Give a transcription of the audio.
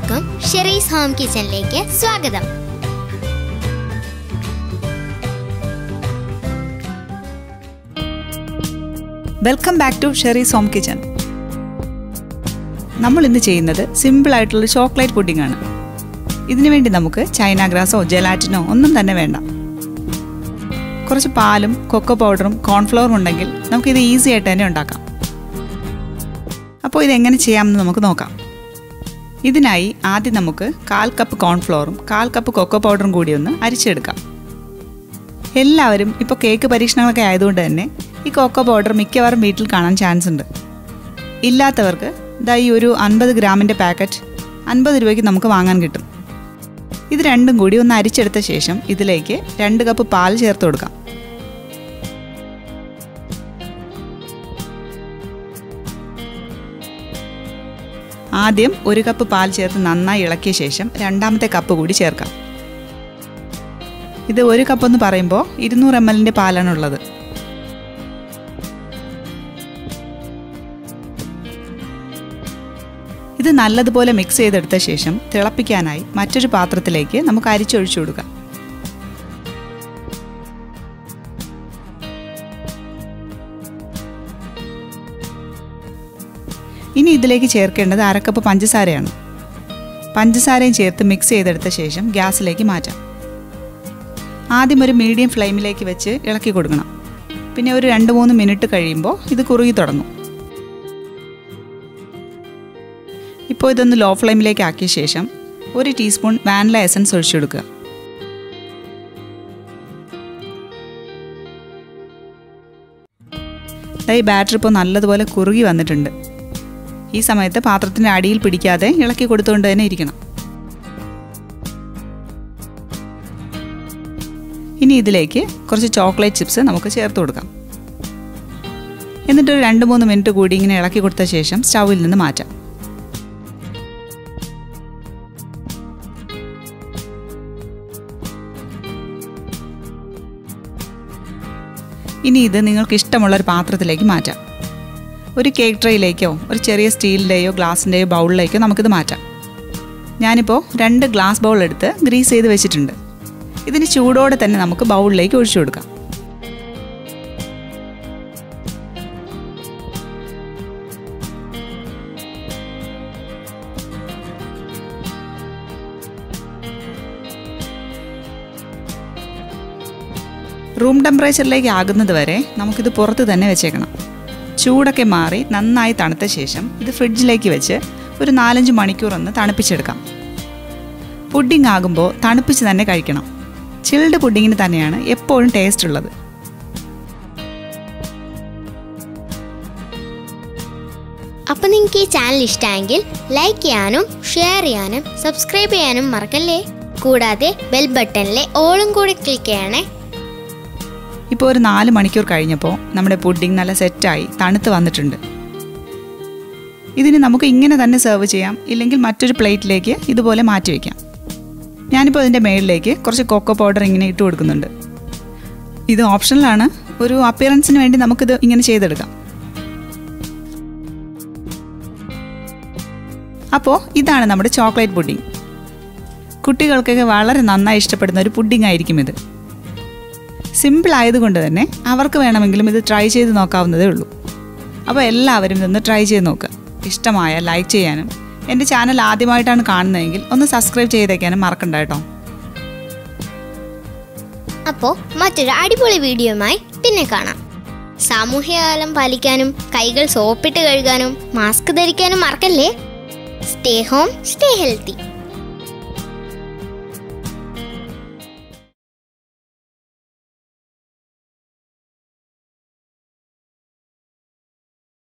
എല്ലാവർക്കും Sherry's home കിച്ചണിലേക്ക് സ്വാഗതം welcome back to Sherry's home kitchen നമ്മൾ ഇന്ന് ചെയ്യുന്നത് സിമ്പിൾ ആയിട്ടുള്ള ചോക്ലേറ്റ് പുഡിംഗ് ആണ് ഇതിനു വേണ്ടി നമുക്ക് ചൈന ഗ്രാസോ ജെലാറ്റിനോ ഒന്നും തന്നെ വേണ്ട കുറച്ച് പാലും കൊക്കോ പൗഡറും കോൺഫ്ലവറും ഉണ്ടെങ്കിൽ നമുക്കിത് ഈസി ആയിട്ട് തന്നെ ഉണ്ടാക്കാം അപ്പോൾ ഇതെങ്ങനെ ചെയ്യാമെന്ന് നമുക്ക് നോക്കാം ഇതിനായി ആദ്യം നമുക്ക് കാൽ കപ്പ് കോൺഫ്ലവറും കാൽ കപ്പ് കൊക്കോ പൗഡറും കൂടി ഒന്ന് അരിച്ചെടുക്കാം എല്ലാവരും ഇപ്പോൾ കേക്ക് പരീക്ഷണങ്ങളൊക്കെ ആയതുകൊണ്ട് തന്നെ ഈ കൊക്കോ പൗഡർ മിക്കവാറും വീട്ടിൽ കാണാൻ ചാൻസ് ഉണ്ട് ഇല്ലാത്തവർക്ക് ഇതാ ഈ ഒരു അൻപത് ഗ്രാമിൻ്റെ പാക്കറ്റ് അൻപത് രൂപയ്ക്ക് നമുക്ക് വാങ്ങാൻ കിട്ടും ഇത് രണ്ടും കൂടി ഒന്ന് അരിച്ചെടുത്ത ശേഷം ഇതിലേക്ക് രണ്ട് കപ്പ് പാൽ ചേർത്ത് കൊടുക്കാം ആദ്യം ഒരു കപ്പ് പാൽ ചേർത്ത് നന്നായി ഇളക്കിയ ശേഷം രണ്ടാമത്തെ കപ്പ് കൂടി ചേർക്കാം ഇത് ഒരു കപ്പ് എന്ന് പറയുമ്പോൾ ഇരുന്നൂറ് എം എല്ലിൻ്റെ പാലാണുള്ളത് ഇത് നല്ലതുപോലെ മിക്സ് ചെയ്തെടുത്ത ശേഷം തിളപ്പിക്കാനായി മറ്റൊരു പാത്രത്തിലേക്ക് നമുക്ക് അരിച്ചൊഴിച്ചു കൊടുക്കാം ഇനി ഇതിലേക്ക് ചേർക്കേണ്ടത് അരക്കപ്പ് പഞ്ചസാരയാണ് പഞ്ചസാരയും ചേർത്ത് മിക്സ് ചെയ്തെടുത്ത ശേഷം ഗ്യാസിലേക്ക് മാറ്റാം ആദ്യം ഒരു മീഡിയം ഫ്ലെയിമിലേക്ക് വെച്ച് ഇളക്കി കൊടുക്കണം പിന്നെ ഒരു രണ്ട് മൂന്ന് മിനിറ്റ് കഴിയുമ്പോൾ ഇത് കുറുകി തുടങ്ങും ഇപ്പോൾ ഇതൊന്ന് ലോ ഫ്ലെയിമിലേക്ക് ആക്കിയ ശേഷം ഒരു ടീസ്പൂൺ വാനില എസൻസ് ഒഴിച്ചു കൊടുക്കുക ഈ ബാറ്റർ ഇപ്പോൾ നല്ലതുപോലെ കുറുകി വന്നിട്ടുണ്ട് ഈ സമയത്ത് പാത്രത്തിൻ്റെ അടിയിൽ പിടിക്കാതെ ഇളക്കി കൊടുത്തുകൊണ്ട് തന്നെ ഇരിക്കണം ഇനി ഇതിലേക്ക് കുറച്ച് ചോക്ലേറ്റ് ചിപ്സ് നമുക്ക് ചേർത്ത് കൊടുക്കാം എന്നിട്ട് ഒരു രണ്ട് മൂന്ന് മിനിറ്റ് കൂടി ഇങ്ങനെ ഇളക്കി കൊടുത്ത ശേഷം സ്റ്റൗവിൽ നിന്ന് മാറ്റാം ഇനി ഇത് നിങ്ങൾക്ക് ഇഷ്ടമുള്ള ഒരു പാത്രത്തിലേക്ക് മാറ്റാം ഒരു കേക്ക് ട്രേയിലേക്കോ ഒരു ചെറിയ സ്റ്റീലിൻ്റെയോ ഗ്ലാസിൻ്റെയോ ബൗളിലേക്കോ നമുക്കിത് മാറ്റാം ഞാനിപ്പോൾ രണ്ട് ഗ്ലാസ് ബൗൾ എടുത്ത് ഗ്രീസ് ചെയ്ത് വെച്ചിട്ടുണ്ട് ഇതിന് ചൂടോടെ തന്നെ നമുക്ക് ബൗളിലേക്ക് ഒഴിച്ചു കൊടുക്കാം റൂം ടെമ്പറേച്ചറിലേക്ക് ആകുന്നത് വരെ നമുക്കിത് പുറത്ത് തന്നെ വെച്ചേക്കണം ചൂടൊക്കെ മാറി നന്നായി തണുത്ത ശേഷം ഇത് ഫ്രിഡ്ജിലേക്ക് വെച്ച് ഒരു നാലഞ്ച് മണിക്കൂർ ഒന്ന് തണുപ്പിച്ചെടുക്കാം പുഡിംഗ് ആകുമ്പോൾ തണുപ്പിച്ച് തന്നെ കഴിക്കണം ചിൽഡ് പുഡിങ്ങിന് തന്നെയാണ് എപ്പോഴും ടേസ്റ്റ് ഉള്ളത് അപ്പൊ നിങ്ങൾക്ക് ഈ ചാനൽ ഇഷ്ടമെങ്കിൽ ലൈക്ക് ചെയ്യാനും ഷെയർ ചെയ്യാനും സബ്സ്ക്രൈബ് ചെയ്യാനും മറക്കല്ലേ കൂടാതെ ബെൽ ബട്ടണിലെ ഓളും കൂടി ക്ലിക്ക് ചെയ്യണേ ഇപ്പോൾ ഒരു നാല് മണിക്കൂർ കഴിഞ്ഞപ്പോൾ നമ്മുടെ പുഡിംഗ് നല്ല സെറ്റായി തണുത്ത് വന്നിട്ടുണ്ട് ഇതിന് നമുക്ക് ഇങ്ങനെ തന്നെ സെർവ് ചെയ്യാം ഇല്ലെങ്കിൽ മറ്റൊരു പ്ലേറ്റിലേക്ക് ഇതുപോലെ മാറ്റി വയ്ക്കാം ഞാനിപ്പോൾ ഇതിൻ്റെ മേളിലേക്ക് കുറച്ച് കൊക്കോ പൗഡർ ഇങ്ങനെ ഇട്ട് കൊടുക്കുന്നുണ്ട് ഇത് ഓപ്ഷണലാണ് ഒരു അപ്പിയറൻസിന് വേണ്ടി നമുക്കിത് ഇങ്ങനെ ചെയ്തെടുക്കാം അപ്പോൾ ഇതാണ് നമ്മുടെ ചോക്ലേറ്റ് പുഡിംഗ് കുട്ടികൾക്കൊക്കെ വളരെ നന്നായി ഇഷ്ടപ്പെടുന്ന ഒരു പുഡിംഗ് ആയിരിക്കും ഇത് സിമ്പിൾ ആയതുകൊണ്ട് തന്നെ അവർക്ക് വേണമെങ്കിലും ഇത് ട്രൈ ചെയ്ത് നോക്കാവുന്നതേ ഉള്ളൂ അപ്പോൾ എല്ലാവരും ഇതൊന്ന് ട്രൈ ചെയ്ത് നോക്കുക ഇഷ്ടമായ ലൈക്ക് ചെയ്യാനും എൻ്റെ ചാനൽ ആദ്യമായിട്ടാണ് കാണുന്നതെങ്കിൽ ഒന്ന് സബ്സ്ക്രൈബ് ചെയ്തേക്കാനും മറക്കണ്ട കേട്ടോ അപ്പോൾ മറ്റൊരു അടിപൊളി വീഡിയോയുമായി പിന്നെ കാണാം സാമൂഹ്യകാലം പാലിക്കാനും കൈകൾ സോപ്പിട്ട് കഴുകാനും മാസ്ക് ധരിക്കാനും മറക്കല്ലേ സ്റ്റേ ഹോം സ്റ്റേ ഹെൽത്തി